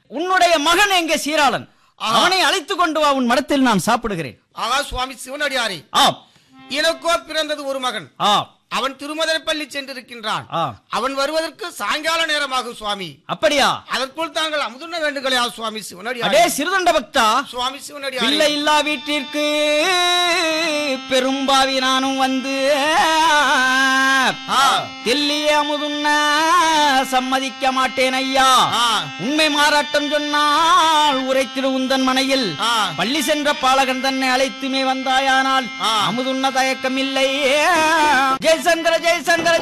உன்னுடைய மகன் எங்கே சீராளன் ஆஹா. அவனை அழைத்துக் கொண்டு வா உன் மடத்தில் நான் சாப்பிடுகிறேன் ஆகா சுவாமி சிவனடியாரே ஆம் எனக்கோ பிறந்தது ஒரு மகன் ஆம் அவன் திருமதரப்பள்ளி சென்றிருக்கின்றான் ஆ. அவன் வருவதற்கு சாயங்கால நேரமாகும் சுவாமி அப்படியா அதற்குள் தாங்கள் அமுதுண்ண வேண்டுகளையா சுவாமி அடே சிவனடியாரே சிறுதண்ட பக்தா சுவாமி சிவனடியாரே பிள்ளை இல்லா வீட்டிற்கு பெரும்பாவி நானும் வந்து ஆ. தில்லிய அமுதுண்ண சம்மதிக்க மாட்டேன் ஐயா ஆ. உண்மை மாறாட்டம் சொன்னால் உரைத்திடு உந்தன் மனையில் ஆ. பள்ளி சென்ற பாலகன் தன்னை அழைத்துமே வந்தாயானால் ஆ. அமுதுண்ண தயக்கம் இல்லை ஜெய்சங்கர ஜெய்சங்கர